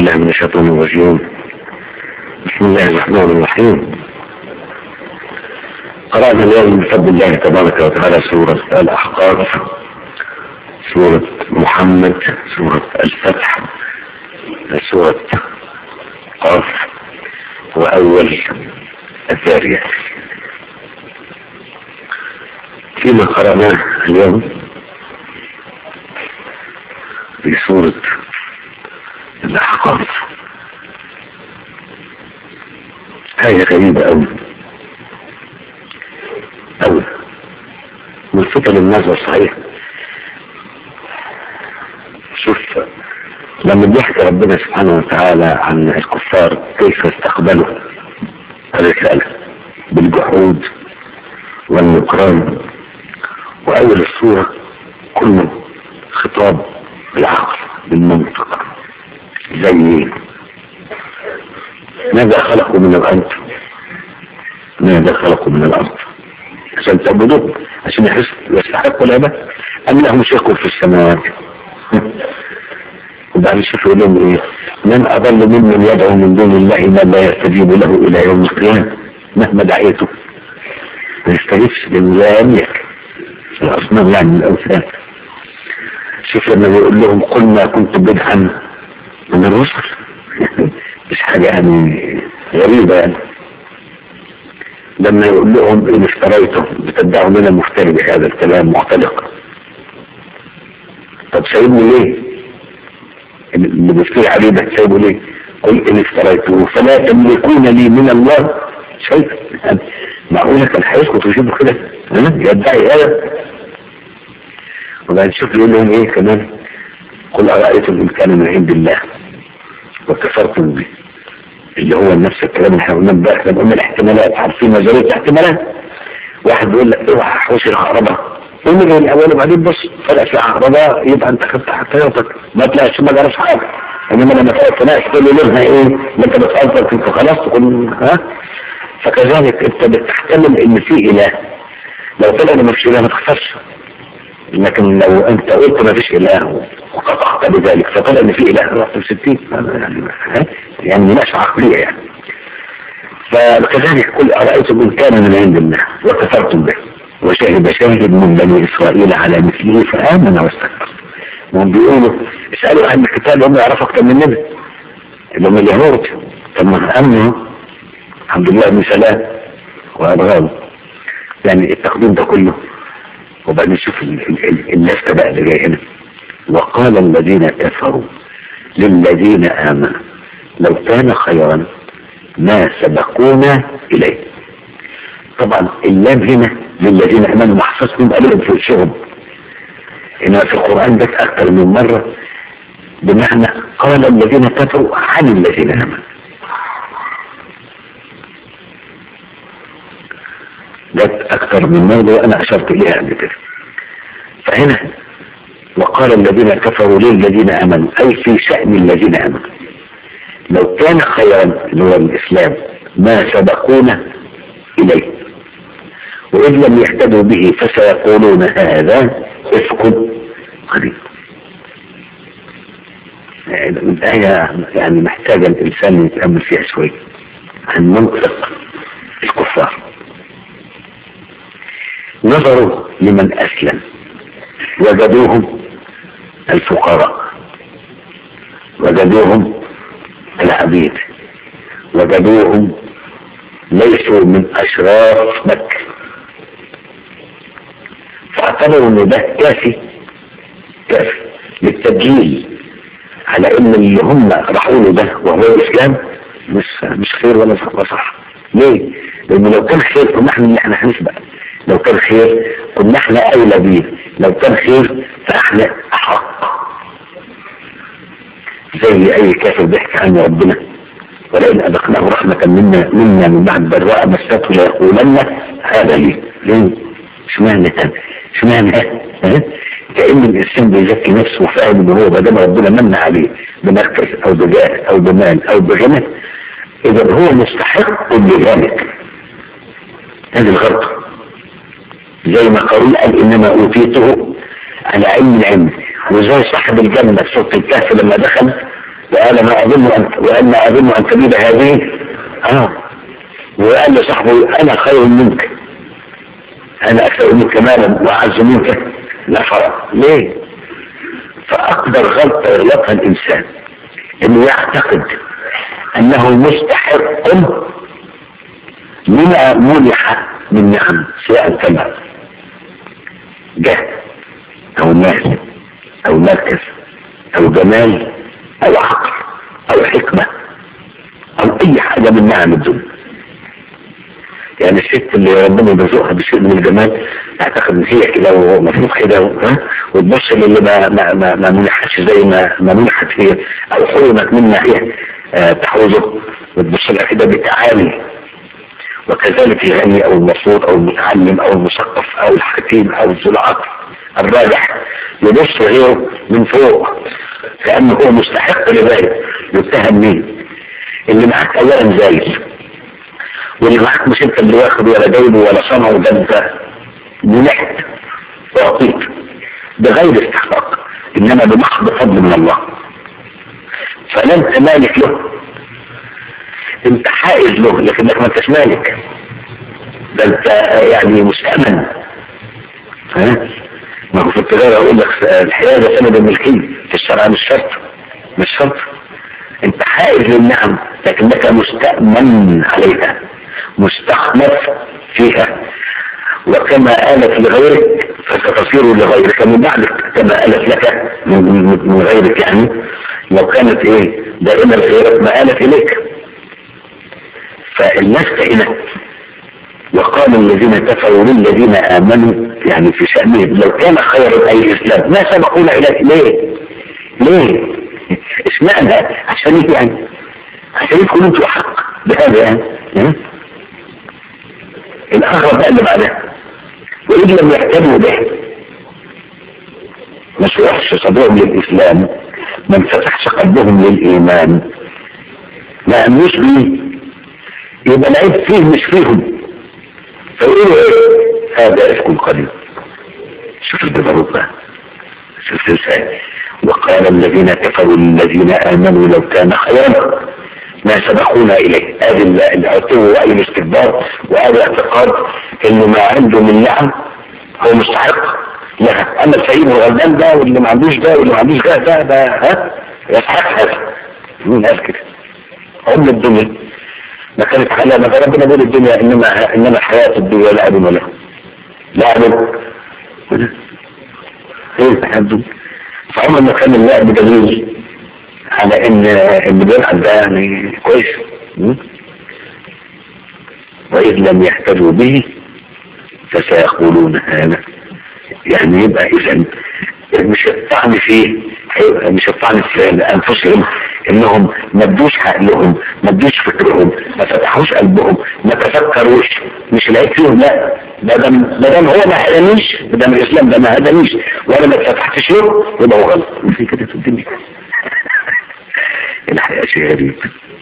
بالله من الشيطان الرجيم بسم الله الرحمن الرحيم قرأنا اليوم بفضل الله تبارك وتعالى سورة الأحقاف سورة محمد سورة الفتح سورة قاف وأول الذاريات فيما قرأناه اليوم في سورة الأحقاف آية غريبة أوي أوي من فطر النظر صحيح شوف لما بيحكي ربنا سبحانه وتعالى عن الكفار كيف استقبلوا الرسالة بالجحود والنكران وأول السورة كله خطاب بالعقل بالمنطق زي ماذا خلقوا من الأرض ماذا خلقوا من الأرض عشان تعبدوه عشان يحس يستحقوا العبادة أم لهم شرك في السماوات وبعد شوف يقول لهم ايه من اضل ممن يدعو من دون الله من لا يستجيب له الى يوم القيامه مهما دعيته ما يستجيبش لان لا يملك الاصنام يعني الاوثان شوف لما بيقول لهم قل ما كنت بدعا من الرسل مش حاجه يعني غريبه يعني لما يقول لهم ان اشتريته بتدعوا من المفتري بهذا الكلام معتلق طب سايبني ليه اللي بيفتري عليه ده سايبه ليه قل ان اشتريته فلا تملكون لي من الله شيء معقولة كان هيسكت ويشوفوا كده يدعي هذا وبعد شوف يقول لهم ايه كمان قل أرأيتم إن كان من عند الله وكفرتم به اللي هو نفس الكلام اللي احنا قلنا امبارح احنا قلنا الاحتمالات عارفين نظريه الاحتمالات واحد بيقول لك اوعى حوش العقربه انظر الاول وبعدين بص طلع في عقربه يبقى انت خدت حكايتك ما تلاقيش ما جرس حاجه انما لما تلاقي تناقش تقول له لونها ايه ما انت بتهزر انت خلاص تقول ها فكذلك انت بتحتمل ان في اله لو طلع ان ما فيش اله ما تخسرش لكن لو انت قلت ما فيش اله وقطعت بذلك فطلع ان في اله رحت ب 60 يعني يعني مناقشه عقليه يعني فكذلك قل ارايتم ان كان من عند الله وكفرتم به وشهد شاهد من بني اسرائيل على مثله فامن واستكبر وهم بيقولوا اسالوا اهل الكتاب هم يعرفوا اكتر مننا اللي هم اليهود طب ما امنوا الحمد لله بن سلام وابغاهم يعني التقديم ده كله وبعدين نشوف اللفتة بقى اللي جاي هنا وقال الذين كفروا للذين آمنوا لو كان خيرا ما سبقونا إليه طبعا اللام هنا للذين آمنوا محفظهم قالوا في الشغل هنا في القرآن ده أكثر من مرة بمعنى قال الذين كفروا عن الذين آمنوا جت أكثر من مرة وأنا أشرت إليها قبل كده فهنا وقال الذين كفروا للذين آمنوا أي في شأن الذين آمنوا لو كان خيرا اللي هو الإسلام ما سبقونا إليه وإن لم يهتدوا به فسيقولون هذا إفك قريب الآية يعني محتاجة الإنسان يتأمل فيها شوية عن منطق الكفار نظروا لمن أسلم وجدوهم الفقراء وجدوهم العبيد وجدوهم ليسوا من أشراف مكة فاعتبروا ان ده كافي كافي للتدليل على ان اللي هم راحوا له ده وهو الاسلام مش مش خير ولا صح ليه؟ لان لو كان خير كنا احنا اللي احنا هنسبق لو كان خير كنا احنا اولى بيه لو كان خير فاحنا احق زي اي كافر بيحكي عنه ربنا ولئن اذقناه رحمة منا منا من بعد ضراء مسته ليقولن هذا لي ليه؟ اشمعنى اشمعنى كأن الانسان بيزكي نفسه وفاهم ان هو ما دام ربنا من عليه بمركز او بجاه او بمال او بغنى اذا هو مستحق لذلك هذه الغلطه زي ما قارون قال انما اوتيته على علم العلم وزي صاحب الجنة في صوت الكهف لما دخل وقال ما اظن ان وقال ما اظن ان تبيد هذه اه وقال لصاحبه انا خير منك انا اكثر منك مالا واعز منك نفرا ليه فاكبر غلطه يغلطها الانسان انه يعتقد انه مستحق لما منح من نعم سواء كان جهل او مال او مركز او جمال او عقل او حكمة او اي حاجة من نعم الدنيا يعني الست اللي ربنا بيرزقها بشيء من الجمال اعتقد ان هي كده ومفروض كده ها وتبص للي ما ما ما, ما منحتش زي ما ما منحت هي او حرمت منها هي آه تحوزه وتبص لها كده بتعالي وكذلك الغني او المبسوط او المتعلم او المثقف او الحكيم او ذو العقل الراجح يبص غيره من فوق لانه هو مستحق لذلك يتهم مين اللي معاك اولا زايد واللي معاك مش انت اللي واخد ولا جايبه ولا صنعه ده انت منحت واعطيت بغير استحقاق انما بمحض فضل من الله فلا انت مالك له انت حائز له لكنك ما انتش مالك ده انت يعني مستأمن ها ما هو في التجارة اقول لك الحيازة سند الملكية في الشرع مش شرط مش شرط انت حائز للنعم لكنك مستأمن عليها مستخلف فيها وكما آلت لغيرك فستصير لغيرك من بعدك كما آلت لك من, من غيرك يعني لو كانت ايه دائما غيرك ما آلت اليك فالناس هنا وقال الذين كفروا للذين آمنوا يعني في شأنهم لو كان خيرا أي الإسلام ما سبقونا إليه ليه ليه اسمعنا عشان ايه يعني عشان يكون انتوا حق بهذا يعني ها؟ الأغرب بقى اللي بعدها وإن لم يهتموا به ما شرحش صدرهم للإسلام ما انفتحش قلبهم للإيمان ما أمنوش بيه يبقى العيب فيه مش فيهم فيقولوا ايه هذا افك قليل شوف الجبروت بقى شوف ازاي وقال الذين كفروا للذين امنوا لو كان خيرا ما سبقونا اليه هذه العتو وهذه الاستكبار وهذا اعتقاد انه ما عنده من نعم هو مستحق لها اما الفقير والغلبان ده واللي ما عندوش ده واللي ما عندوش ده ده ده ها يستحق هذا مين قال كده هم الدنيا ما كانت حالة ما ربنا بيقول الدنيا انما انما الحياة الدنيا لعب وله لعب ايه الحياة الدنيا فعمر ما كان اللعب دليل على ان اللي بيلعب ده يعني كويس واذ لم يحتجوا به فسيقولون هذا يعني يبقى اذا مش الطعن فيه مش الطعن في انفسهم انهم ما ادوش عقلهم ما ادوش فكرهم ما فتحوش قلبهم ما تفكروش مش العيب فيهم لا ده دام ما دام هو ما هدانيش ما دام الاسلام ده ما هدانيش وانا ما اتفتحتش له يبقى هو غلط في كده في الدنيا الحقيقه شيء غريب